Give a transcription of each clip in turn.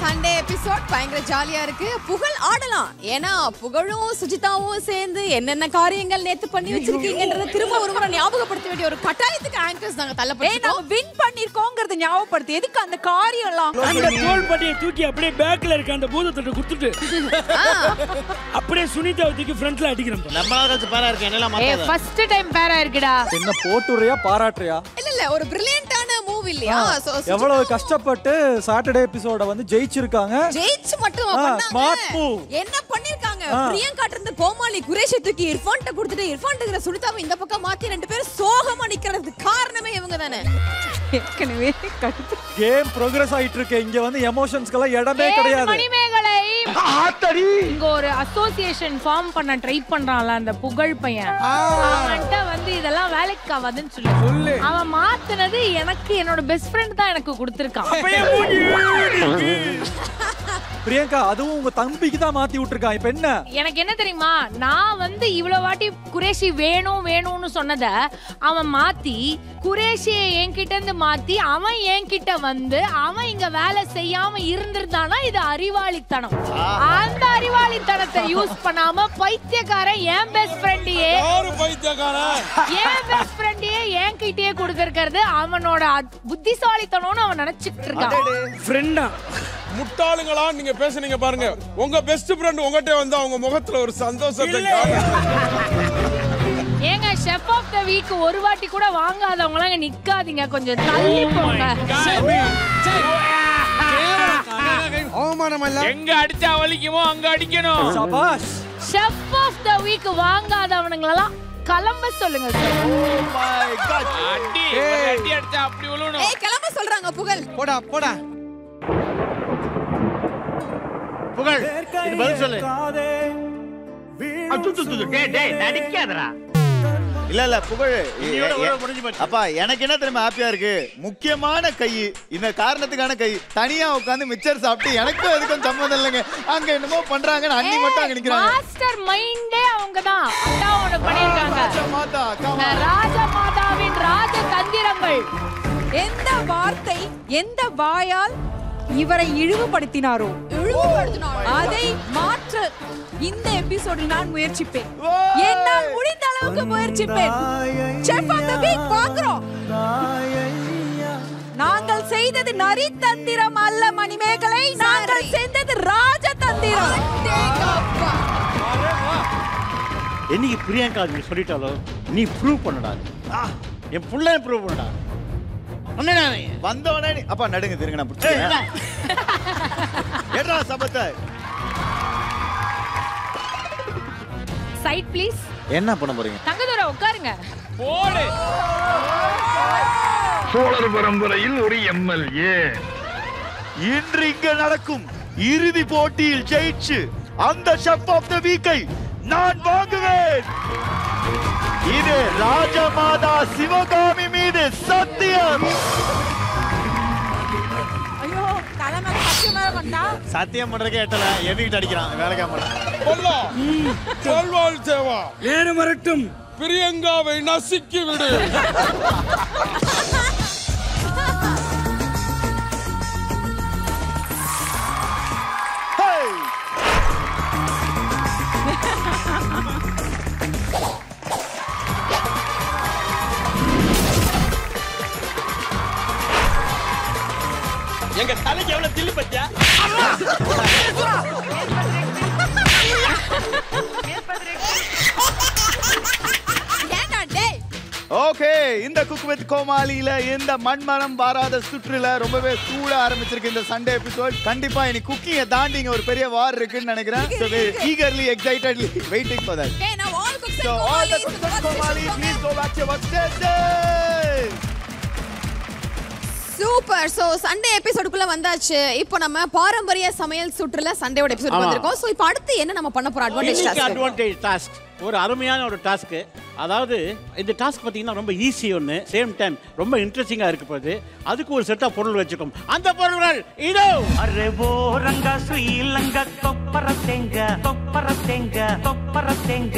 Sunday episode பயங்கர ஜாலியா இருக்கு புகழ் ஆடலாம் ஏன்னா புகழும் சுஜிதாவும் சேர்ந்து என்னென்ன காரியங்கள் நேத்து பண்ணி வச்சிருக்கீங்கன்றத திரும்ப ஒரு முறை ஞாபகப்படுத்த வேண்டிய ஒரு கட்டாயத்துக்கு ஆங்கர்ஸ் நாங்க ஏய் தள்ளப்பட்டோம் நாம வின் பண்ணிருக்கோங்கறத ஞாபகப்படுத்து எதுக்கு அந்த காரியம் எல்லாம் அந்த தோல் பட்டியை தூக்கி அப்படியே பேக்ல இருக்க அந்த பூதத்தொட்டு கொடுத்துட்டு அப்படியே சுனிதா தூக்கி ஃப்ரண்ட்ல அடிக்கிறோம் நம்ம நாள் கழிச்சு பேரா இருக்கு என்னெல்லாம் ஏ மாத்தாத ஃபர்ஸ்ட் டைம் பேரா இருக்குடா என்ன போட்டுறியா பாராட்டுறியா இல்ல இல்ல ஒரு பிரில்லியன்டான மூவ் இல்லையா So, சுஜிதா எவ்வளவு கஷ்டப்பட்டு சாட்டர்டே எபிசோட வந்து ஜெயிச்சிருக்காங்க ஜெயிச்சு மட்டும் ஆ, பண்ணாங்க. smart move. என்ன பண்ணிருக்காங்க ஆ. பிரியங்கா இருந்து கோமாளி குரேஷை தூக்கி இர்ஃபான்ட்ட கொடுத்துட்டு இர்ஃபான் இருக்கிற சுனிதாவை இந்த பக்கம் மாத்தி ரெண்டு பேரும் சோகமா நிக்கிறதுக்கு காரணமே இவங்க தானே ஏற்கனவே கடுப்பு கேம் ப்ரோக்ரஸ் ஆயிட்டு இருக்கு இங்க வந்து எமோஷன்ஸ்க்கெல்லாம் இடமே ஏய், கிடையாது மணிமேகலை இங்க ஒரு அசோசியேஷன் ஃபார்ம் பண்ண ட்ரை பண்றான்ல அந்த புகழ் பையன் அவன்கிட்ட வந்து இதெல்லாம் வேலைக்கு ஆகாதுன்னு சொல்லி அவன் மாத்துனது எனக்கு என்னோட பெஸ்ட் ஃப்ரெண்ட் தான் எனக்கு கொடுத்திருக்கான் பிரியங்கா அதுவும் உங்க தம்பிக்கு தான் மாத்தி விட்டுருக்கான் இப்ப என்ன எனக்கு என்ன தெரியுமா நான் வந்து இவ்வளவு வாட்டி குரேஷி வேணும் வேணும்னு சொன்னத அவன் மாத்தி குரேஷியை என்கிட்ட இருந்து மாத்தி அவன் என்கிட்ட வந்து அவன் இங்க வேலை செய்யாம இருந்திருந்தானா இது அறிவாளித்தனம் அந்த அறிவாளித்தனத்தை யூஸ் பண்ணாம பைத்தியக்காரன் என் பெஸ்ட் ஃப்ரெண்டையே யாரு பைத்தியக்காரன் என் பெஸ்ட் ஃப்ரெண்டையே என்கிட்டயே கொடுத்திருக்கிறது அவனோட அத்- புத்திசாலித்தனம்னு அவன் நினைச்சிட்டு இருக்கான் ஃப்ரெண்டா முட்டாளுங்களா நீங்க பேசுனீங்க பாருங்க உங்க பெஸ்ட் ஃப்ரெண்ட் உங்ககிட்ட வந்து அவங்க முகத்துல ஒரு சந்தோஷத்தை காணுங்க. ஏங்க ஷெஃப் ஆஃப் த வீக் ஒரு வாட்டி கூட வாங்காதவங்க எல்லாம் நிக்காதீங்க கொஞ்சம் தள்ளி போங்க எங்க அடிச்சா வலிக்குமோ அங்க அடிக்கணும் சபாஷ் ஷெஃப் ஆஃப் த வீக் வாங்காதவனுங்களெல்லாம் கிளம்ப சொல்லுங்க சார் அடி ஒரு அடி அடிச்சா அப்படி விழுணும் ஏய் கிளம்ப சொல்றாங்க புகழ் போடா போடா புகழ் இது பதில் சொல்லு நடிக்காதரா இல்ல இல்ல புகழ் இன்னையோட உறவு முடிஞ்சு போச்சு. அப்பா எனக்கு என்ன தெரியுமா ஹாப்பியா இருக்கு முக்கியமான கை இந்த காரணத்துக்கான கை தனியா உட்கார்ந்து மிச்சர் சாப்பிட்டு எனக்கும் எதுக்கும் சம்மந்தம் இல்லைங்க அங்க என்னமோ பண்றாங்கன்னு அண்ணி மட்டும் அங்க நிக்கிறாங்க மாஸ்டர் மைண்டே அவங்க தான் அதான் ஒண்ணு பண்ணிருக்காங்க ராஜா மாதா come on. ராஜமாதாவின் ராஜ தந்திரங்கள் எந்த வார்த்தை எந்த வாயால் இவரை இழிவுபடுத்தினாரோ அதை மாற்ற இந்த எபிசோடில் நான் முயற்சிப்பேன் என்னால் முடிந்த அளவுக்கு முயற்சிப்பேன் செஃப் ஆஃப் தி வீக் வாங்குறோம் நாங்கள் செய்தது நரி தந்திரம் அல்ல மணிமேகலை நாங்கள் செய்தது ராஜ தந்திரம் என்னைக்கு பிரியங்கா நீ சொல்லிட்டாலோ நீ ப்ரூவ் பண்ணடா என் புள்ள ப்ரூவ் பண்ணடா வந்தவனே நீ- அப்பா நடுங்க திருங்க நான் பிடிச்சேன் ஏடா சபத்தை சைட் ப்ளீஸ் என்ன பண்ண போறீங்க தங்கதுரை உட்காருங்க போடு சோழர் பரம்பரையில் ஒரு எம்எல்ஏ இன்று இங்க நடக்கும் இறுதி போட்டியில் ஜெயிச்சு அந்த ஷெஃப் ஆஃப் த வீக்கை நான் வாங்குவேன் இது ராஜமாதா சிவகாமி மீது சத்தியம் ஐயோ தலைமை சத்தியமாக கொண்டா சத்தியம் பண்றதுக்கே எட்டல எதுக்கிட்டு அடிக்கிறான் வேலைக்கா மாட்டான் பொல்லா சொல்வாள் சேவா நேரம் வரட்டும் பிரியங்காவை நசுக்கி விடு எங்க தலைக்கு எவ்வளவு தில்லு பத்தியா ஏன்டா டேய் ஓகே இந்த குக் வித் கோமாளியில இந்த மண்மனம் வாராத சுற்றுல ரொம்பவே சூட ஆரம்பிச்சிருக்கு இந்த சண்டே எபிசோட் கண்டிப்பா இனி குக்கிங்க தாண்டி இங்க ஒரு பெரிய வார் இருக்குன்னு நினைக்கிறேன் so very eagerly excitedly waiting for that Okay, now all cooks so and all the Komalis cooks to and the Komali workstation. please go back to your workstation super so Sunday எபிசோடுக்குள்ள வந்தாச்சு இப்போ நம்ம பாரம்பரிய சமையல் சுற்றுல சண்டையோட episode வந்திருக்கோம் so இப்போ அடுத்து என்ன நம்ம பண்ண போறோம் அட்வான்டேஜ் இன்னைக்கு டாஸ்க் அட்வான்டேஜ் டாஸ்க் ஒரு அருமையான ஒரு டாஸ்க்கு அதாவது இந்த டாஸ்க் பார்த்தீங்கன்னா ரொம்ப ஈஸி ஒன்று சேம் டைம் ரொம்ப இன்ட்ரெஸ்டிங்காக இருக்க போகுது அதுக்கு ஒரு செட் ஆஃப் பொருள் வச்சுக்கோம் அந்த பொருள்கள் இதோ ಅರೆ ಓ ರಂಗ ಶ್ರೀಲಂಗ ಕೊಪ್ಪರ ತೆಂಗ ಕೊಪ್ಪರ ತೆಂಗ ಕೊಪ್ಪರ ತೆಂಗ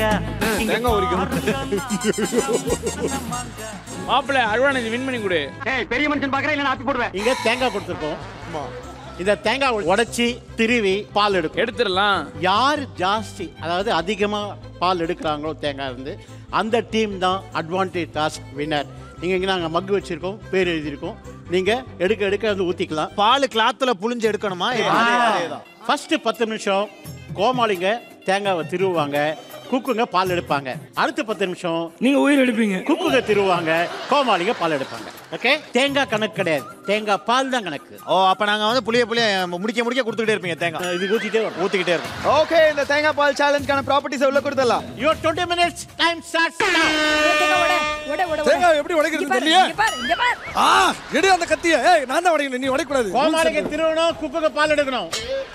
மாப்பிள்ள அருவானது வின் பண்ணி கொடு பெரிய மனுஷன் பாக்குறேன் இல்ல ஆப்பி போடுவேன் இங்கே தேங்காய் கொடுத்துருக்கோம் இந்த தேங்காய் உடைச்சி திருவி பால் எடுக்கும் எடுத்துடலாம் யார் ஜாஸ்தி அதாவது அதிகமா பால் எடுக்கிறாங்களோ தேங்காய் இருந்து அந்த டீம் தான் அட்வான்டேஜ் டாஸ்க் வின்னர் நீங்க இங்க நாங்க மக்கு வச்சிருக்கோம் பேர் எழுதியிருக்கோம் நீங்க எடுக்க எடுக்க வந்து ஊத்திக்கலாம் பால் கிளாத்துல புளிஞ்சு எடுக்கணுமா ஃபர்ஸ்ட் பத்து நிமிஷம் கோமாளிங்க தேங்காவை திருவுவாங்க குக்குங்க பால் எடுப்பாங்க அடுத்த பத்து நிமிஷம் நீங்க உயிர் எடுப்பீங்க குக்குங்க திருவுவாங்க கோமாளிங்க பால் எடுப்பாங்க ஓகே தேங்காய் கணக்கு கிடையாது தேங்காய் பால் தான் கணக்கு ஓ அப்ப நாங்க வந்து புளிய புளிய முடிக்க முடிக்க கொடுத்துக்கிட்டே இருப்பீங்க தேங்காய் இது ஊத்திட்டே வரும் ஊத்திக்கிட்டே இருக்கும் ஓகே இந்த தேங்காய் பால் சேலஞ்சுக்கான ப்ராப்பர்ட்டிஸ் உள்ள கொடுத்துடலாம் யுவர் 20 மினிட்ஸ் டைம் ஸ்டார்ட்ஸ் தேங்காய் எப்படி உடைக்கிறது தெரியலையா இங்க பாரு இங்க பாரு ஆ எடு அந்த கத்திய ஏய் நான் தான் உடைக்கணும் நீ உடைக்கூடாது கோமாளிங்க திருவணும் குக்குங்க பால் எடுக்கணும்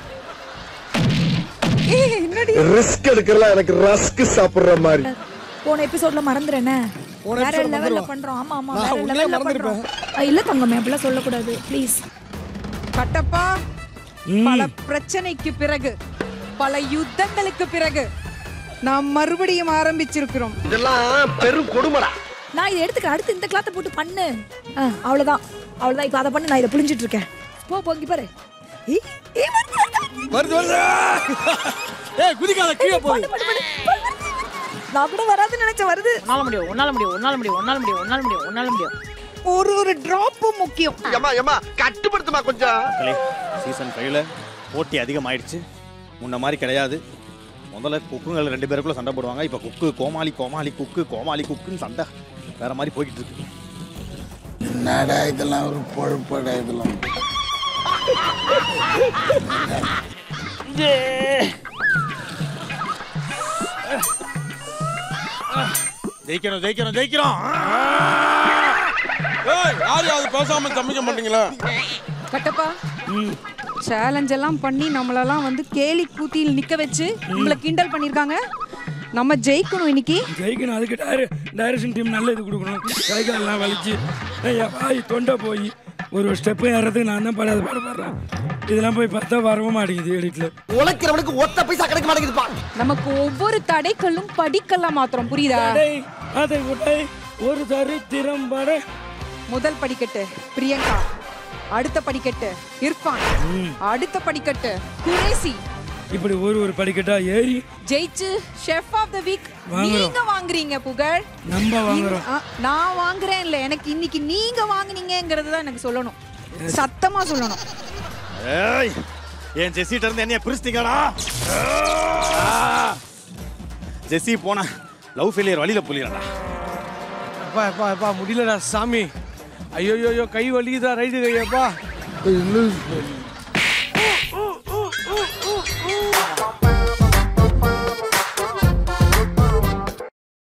ஏய் என்னடி ரிஸ்க் எடுக்கலாம் எனக்கு ரஸ்க் சாப்பிடுற மாதிரி போன எபிசோட்ல மறந்துறேனே போன வேற episode லெவல்ல மறந்துருவா. பண்றோம் ஆமா ஆமா நான் வேற உன்னையே லெவல்ல மறந்திருப்பேன். பண்றோம் ஆ, இல்ல தங்கமே அப்படிலாம் சொல்லக்கூடாது ப்ளீஸ் கட்டப்பா பல பிரச்சனைக்கு பிறகு பல யுத்தங்களுக்கு பிறகு நாம் மறுபடியும் ஆரம்பிச்சிருக்கிறோம் இதெல்லாம் பெரும் கொடுமடா நான் இதை எடுத்துக்க அடுத்து இந்த கிளாத்தை போட்டு பண்ணு ஆ, அவ்வளவுதான் அவ்வளவுதான் இப்ப அதை பண்ணு நான் இதை புளிஞ்சிட்டு இருக்கேன் போ போங்கி பாரு ஈ, ஈ, வருது, வருது. வருது வருது ஏய் குதிக்காத கீழே போய் பண்ணு, பண்ணு, பண்ணு. நான் கூட வராதுன்னு நினைச்ச வருது உன்னால முடியும் உன்னால முடியும் உன்னால முடியும் உன்னால முடியும் உன்னால முடியும் உன்னால முடியும் ஒரு ஒரு டிராப்பும் முக்கியம் ஏமா ஏமா கட்டுப்படுத்துமா கொஞ்சம் சீசன் ஃபைவ்ல போட்டி அதிகமாயிடுச்சு முன்ன மாதிரி கிடையாது முதல்ல குக்குங்கள் ரெண்டு பேருக்குள்ள சண்டை போடுவாங்க இப்போ குக்கு கோமாளி கோமாளி குக்கு கோமாளி குக்குன்னு சண்டை வேற மாதிரி போய்கிட்டு இருக்கு என்னடா இதெல்லாம் ஒரு பொழப்படா இதெல்லாம் ஜெயிக்கணும் ஜெயிக்கணும் ஜெயிக்கிறோம் ஏய் யார் யாவது பேசாம சமைக்க மாட்டீங்களா கட்டப்பா சேலஞ்ச் எல்லாம் பண்ணி நம்மளெல்லாம் வந்து கேலி கூத்தியில் நிக்க வச்சு நம்மள கிண்டல் பண்ணிருக்காங்க நம்ம ஜெயிக்கணும் இன்னைக்கு ஜெயிக்கணும் அதுக்கு டைர டைரக்ஷன் டீம் நல்ல இது கொடுக்கணும் கை காலெல்லாம் வலிச்சு ஐயா வாய் தொண்டை போய் ஒரு ஸ்டெப்பு ஏறதுக்கு நான் தான் படாத பாடுபடுறேன் இதெல்லாம் போய் பார்த்தா வரவும் மாட்டேங்குது எடிட்ல உழைக்கிறவனுக்கு ஒத்த பைசா கிடைக்க மாட்டேங்குதுப்பா நமக்கு ஒவ்வொரு தடைக்கல்லும் படிக்கல்லாம் மாத்திரம் புரியுதா அதை அதை உடை ஒரு தரித்திரம் பட முதல் படிக்கட்டு பிரியங்கா அடுத்த படிக்கட்டு இர்ஃபான் அடுத்த படிக்கட்டு குரேசி இப்படி ஒரு ஒரு படிக்கட்டா ஏறி ஜெயிச்சு ஷெஃப் ஆஃப் த வீக் வாங்குறோம். நீங்க வாங்குறீங்க புகழ் நம்ம வாங்குறோம் ஆ, நான் வாங்குறேன் இல்ல எனக்கு இன்னைக்கு நீங்க வாங்குனீங்கங்கிறது தான் எனக்கு சொல்லணும் சத்தமா சொல்லணும் ஏய் என் ஜெஸ்ஸிட்ட இருந்து என்னைய பிரிச்சிட்டீங்கடா ஜெஸ்ஸி போன லவ் ஃபெயிலியர் வழியில புலியடா அப்பா அப்பா அப்பா முடியலடா சாமி ஐயோ ஐயோ கை வலிக்குதா ரைட்டு கையப்பா இன்னும்